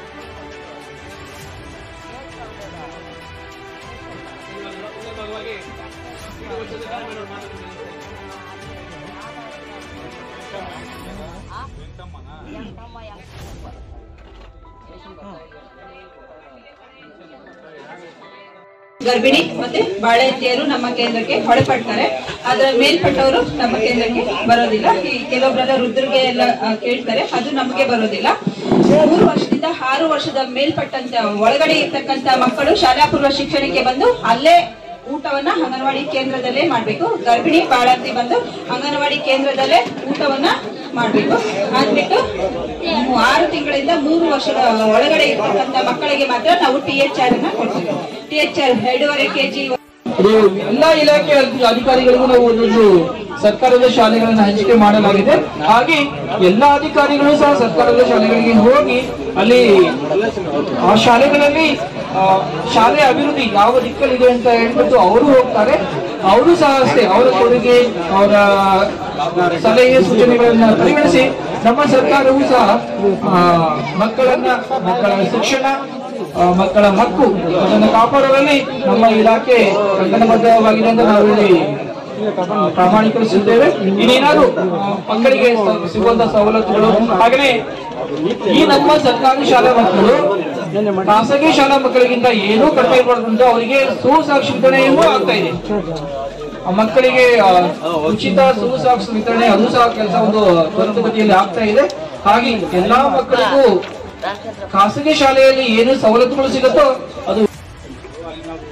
ಗರ್ಭಿಣಿ ಮತ್ತೆ ಬಾಳೆತಿಯರು ನಮ್ಮ ಕೇಂದ್ರಕ್ಕೆ ಒಳಪಡ್ತಾರೆ ಅದರ ಮೇಲ್ಪಟ್ಟವರು ನಮ್ಮ ಕೇಂದ್ರಕ್ಕೆ ಬರೋದಿಲ್ಲ ಈ ಕೆಲವೊಬ್ಬರೆಲ್ಲ ರುದ್ರಿಗೆ ಎಲ್ಲ ಆ, ಕೇಳ್ತಾರೆ ಅದು ನಮಗೆ ಬರೋದಿಲ್ಲ ಮೂರು ವರ್ಷದಿಂದ ಆರು ವರ್ಷದ ಮೇಲ್ಪಟ್ಟಂತ ಒಳಗಡೆ ಇರ್ತಕ್ಕಂತ ಮಕ್ಕಳು ಶಾಲಾ ಪೂರ್ವ ಶಿಕ್ಷಣಕ್ಕೆ ಬಂದು ಅಲ್ಲೇ ಊಟವನ್ನ ಅಂಗನವಾಡಿ ಕೇಂದ್ರದಲ್ಲೇ ಮಾಡ್ಬೇಕು ಗರ್ಭಿಣಿ ಬಾಳಂತಿ ಬಂದು ಅಂಗನವಾಡಿ ಕೇಂದ್ರದಲ್ಲೇ ಊಟವನ್ನ ಮಾಡ್ಬೇಕು ಅಂದ್ಬಿಟ್ಟು ಮೂ- ಆರು ತಿಂಗಳಿಂದ ಮೂರು ವರ್ಷದ ಒಳಗಡೆ ಇರ್ತಕ್ಕಂತ ಮಕ್ಕಳಿಗೆ ಮಾತ್ರ ನಾವು ಟಿ ಎಚ್ ಆರ್ ಅನ್ನ ಕೊಡ್ತೀವಿ ಟಿ ಎಚ್ ಆರ್ ಎರಡೂವರೆ ಕೆಜಿ ಅದು ಎಲ್ಲಾ ಇಲಾಖೆ ಅಧಿ- ಅಧಿಕಾರಿಗಳಿಗೂ ನಾವು ಒಂದೊಂದು ಸರ್ಕಾರದ ಶಾಲೆಗಳನ್ನು ಹಂಚಿಕೆ ಮಾಡಲಾಗಿದೆ ಹಾಗೆ ಎಲ್ಲಾ ಅಧಿಕಾರಿಗಳು ಸಹ ಸರ್ಕಾರದ ಶಾಲೆಗಳಿಗೆ ಹೋಗಿ ಅಲ್ಲಿ ಆ ಶಾಲೆಗಳಲ್ಲಿ ಆ, ಶಾಲೆ ಅಭಿವೃದ್ಧಿ ಯಾವ ದಿಕ್ಕಲ್ಲಿದೆ ಅಂತ ಹೇಳ್ಬಿಟ್ಟು ಅವರು ಹೋಗ್ತಾರೆ ಅವರು ಸಹ ಅಷ್ಟೇ ಅವರ ಕೊಡುಗೆ ಅವರ ಸಲಹೆ ಸೂಚನೆಗಳನ್ನ ಪರಿಗಣಿಸಿ ನಮ್ಮ ಸರ್ಕಾರವು ಸಹ ಆ, ಮಕ್ಕಳನ್ನ ಮಕ್ಕಳ ಶಿಕ್ಷಣ ಆ, ಮಕ್ಕಳ ಹಕ್ಕು ಅದನ್ನು ಕಾಪಾಡುವಲ್ಲಿ ನಮ್ಮ ಇಲಾಖೆ ಕಂಕಣಬದ್ಧವಾಗಿದೆ ಅಂತ ನಾವು ಇಲ್ಲಿ ಪ್ರಾಮಾಣೀಕರಿಸಿದ್ದೇವೆ ಇನ್ನೇನಾದ್ರು ಆ, ಮಕ್ಕಳಿಗೆ ಸ- ಸಿಗುವಂತ ಸವಲತ್ತುಗಳು ಹಾಗೆಯೇ ಈ ನಮ್ಮ ಸರ್ಕಾರಿ ಶಾಲಾ ಮಕ್ಕಳು ಖಾಸಗಿ ಶಾಲಾ ಮಕ್ಕಳಿಗಿಂತ ಏನೂ ಕಡಿಮೆ ಇರಬಾರ್ದು ಅಂತ ಅವರಿಗೆ ಸುಸಾಕ್ಷಿ ವಿತರಣೆಯೂ ಆಗ್ತಾ ಇದೆ ಆ ಮಕ್ಕಳಿಗೆ ಆ, ಉಚಿತ ಸುಸಾಕ್ಷಿ ವಿತರಣೆ ಅದು ಸಹ ಕೆಲಸ ಒಂದು ತ್ವರಿತಗತಿಯಲ್ಲಿ ಆಗ್ತಾ ಇದೆ ಹಾಗೆ ಎಲ್ಲಾ ಮಕ್ಕಳಿಗೂ ಖಾಸಗಿ ಶಾಲೆಯಲ್ಲಿ ಏನು ಸವಲತ್ತುಗಳು ಸಿಗುತ್ತೋ ಅದು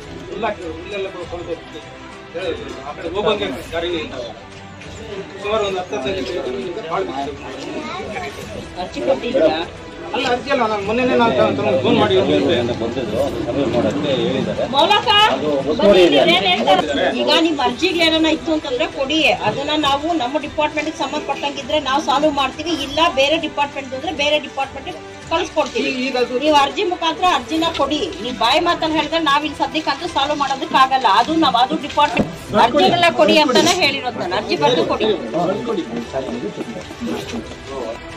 ಎಲ್ಲ ಇಲ್ಲೆಲ್ಲ ಕೊಡ್ಬೇಕು. ಹೇಳಿದ್ರು. ಆ ಕಡೆ ಹೋಗಂಗೆ ಗಾಡಿನೇ ಇದ್ದಾವೆ. ಸುಮಾರು ಒಂದು ಹತ್ತು ಹದಿನೈದು ಭಾಳ ಅರ್ಜಿ ಕೊಟ್ಟಿದ್ದೀರಾ ಅಲ್ಲ ಅರ್ಜಿ ಅಲ್ಲ ನಾನು ಮೊನ್ನೆನೇ ನಾನು ಫೋನ್ ಮಾಡಿ ಬಂದಿದ್ರು ಅದು ಸರ್ವೆ ಮಾಡಕ್ಕೆ ಹೇಳಿದ್ದಾರೆ ಮೌಲಕ ಅದು ಬನ್ನಿ, ಒತ್ತುವರಿ ಇದೆ. ಇಲ್ಲಿ ಏನ್ ಹೇಳ್ತಾರೆ? ಈಗ ನಿಮ್ ಅರ್ಜಿಗೆ ಏನಾನ ಇತ್ತು ಅಂತಂದ್ರೆ ಕೊಡಿ ಅದನ್ನ ನಾವು ನಮ್ಮ ಡಿಪಾರ್ಟ್ಮೆಂಟ್ ಸಂಬಂಧಪಟ್ಟಂಗಿದ್ರೆ ನಾವು ಸಾಲ್ವ್ ಮಾಡ್ತೀವಿ ಇಲ್ಲ ಬೇರೆ ಡಿಪಾರ್ಟ್ಮೆಂಟ್ ಅಂದ್ರೆ ಬೇರೆ ಡಿಪಾರ್ಟ್ಮೆಂಟ್ ಕಳಿಸ್ಕೊಡ್ತೀವಿ ನೀವು ಅರ್ಜಿ ಮುಖಾಂತರ ಅರ್ಜಿನ ಕೊಡಿ ನೀವು ಬಾಯಿ ಮಾತನ್ನ ಹೇಳಿದ್ರೆ ನಾವ್ ಇಲ್ಲಿ ಸದ್ಯಕ್ಕಂತೂ ಸಾಲ್ವ್ ಮಾಡೋದಕ್ಕೆ ಆಗಲ್ಲ ಅದು ನಾವ್ ಅದು ಡಿಪಾರ್ಟ್ಮೆಂಟ್ ಅರ್ಜಿಗಳನ್ನ ಕೊಡಿ ಅಂತಾನೆ ಹೇಳಿರೋದು ನಾನು ಅರ್ಜಿ ಬರೆದು ಕೊಡಿ